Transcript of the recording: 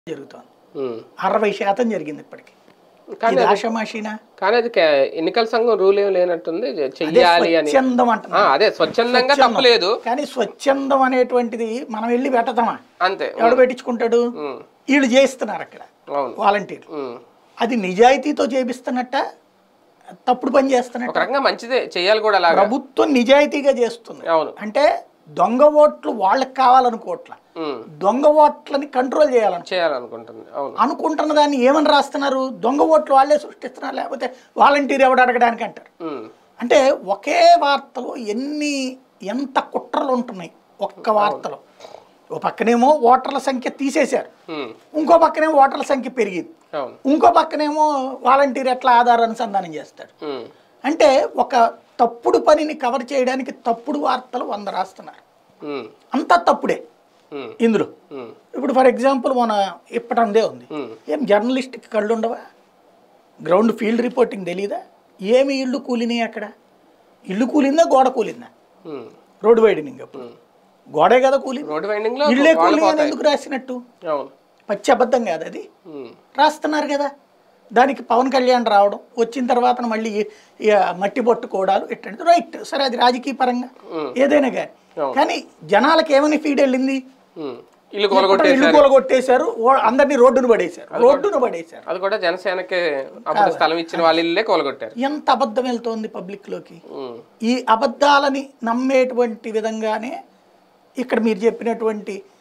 జరుగుతోంది ఉమ్. అరవై శాతం జరిగింది ఇప్పటికి కానీ ఇది అది- ఆషామాషినా కానీ అది కే- ఎన్నికల సంఘం రూల్ ఏం లేనట్టుంది జ- చెయ్యాలి అని స్వచ్ఛందం ఆ, అంటున్నా అదే స్వచ్ఛందంగా స్వచ్ఛందం. తప్పలేదు కానీ స్వచ్ఛందం అనేటువంటిది మనం వెళ్ళి పెట్టదామా అంతే ఎవడు పెట్టించుకుంటాడు ఉమ్. వీళ్ళు చేయిస్తున్నారు అక్కడ అవును వాలంటీర్లు ఉమ్. అది నిజాయితీతో చేపిస్తున్నట్ట తప్పుడు పని చేస్తున్నట్ట ఒక రకంగా మంచిదే చెయ్యాలి కూడా అలాగా ప్రభుత్వం నిజాయితీగా చేస్తుంది అవును అంటే దొంగ ఓట్లు వాళ్ళకి కావాలనుకోవట్ల ఉమ్. దొంగ ఓట్లని కంట్రోల్ చేయాలను చేయాలనుకుంటుంది అవును అనుకుంటున్న దాన్ని ఏమని రాస్తున్నారు దొంగ ఓట్లు వాళ్ళే సృష్టిస్తున్నారు లేకపోతే వాలంటీర్ ఎవడు అడగడానికి అంటారు ఉమ్. అంటే ఒకే వార్తలో ఎన్ని ఎంత కుట్రలు ఉంటున్నాయి ఒక్క వార్తలో ఓ పక్కనేమో ఓటర్ల సంఖ్య తీసేశారు ఉమ్. ఇంకో పక్కనేమో ఓటర్ల సంఖ్య పెరిగింది అవును ఇంకో పక్కనేమో వాలంటీర్ ఎట్లా ఆధార్ అనుసంధానం చేస్తాడు ఉమ్. అంటే ఒక తప్పుడు పనిని కవర్ చేయడానికి తప్పుడు వార్తలు వంద రాస్తున్నారు ఉమ్. అంతా తప్పుడే ఉమ్. ఇందులో ఉమ్. ఇప్పుడు ఫర్ ఎగ్జాంపుల్ మన ఇప్పటందే ఉంది ఉమ్. ఏం జర్నలిస్ట్కి కళ్ళు ఉండవా గ్రౌండ్ ఫీల్డ్ రిపోర్టింగ్ తెలీదా ఏమి ఇల్లు కూలినాయి అక్కడ ఇల్లు కూలిందా గోడ కూలిందా ఉమ్. రోడ్డు వైడనింగ్ అప్పుడు గోడే కదా కూలింది రోడ్డు వైండింగ్ లో ఇళ్ళే వాళ్ళు కూలినాయి అని పోతాయి ఎందుకు రాసినట్టు అవును పచ్చి అబద్ధం కాదు అది ఉమ్. రాస్తున్నారు కదా దానికి పవన్ కళ్యాణ్ రావడం వచ్చిన తర్వాత మళ్ళీ ఇక మట్టి పట్టుకోవడాలు ఇట్లాంటి రైట్ సరే అది రాజకీయ పరంగా ఏదైనా కానీ అవును. కానీ జనాలకి ఏమని ఫీడ్ వెళ్ళింది ఉమ్. ఇల్లు ఇల్లు కొలగొట్టేశారు కూలగొట్టేశారు ఓ- అందరినీ రోడ్డును పడేశారు రోడ్డును పడేశారు అది కూడా జనసేనకి అప్పుడు స్థలం ఇచ్చిన వాళ్ళ ఇల్లే కొలగొట్టారు ఎంత అబద్ధం వెళ్తోంది పబ్లిక్ లోకి ఉమ్. ఈ అబద్ధాలని నమ్మేటువంటి విధంగానే ఇక్కడ మీరు చెప్పినటువంటి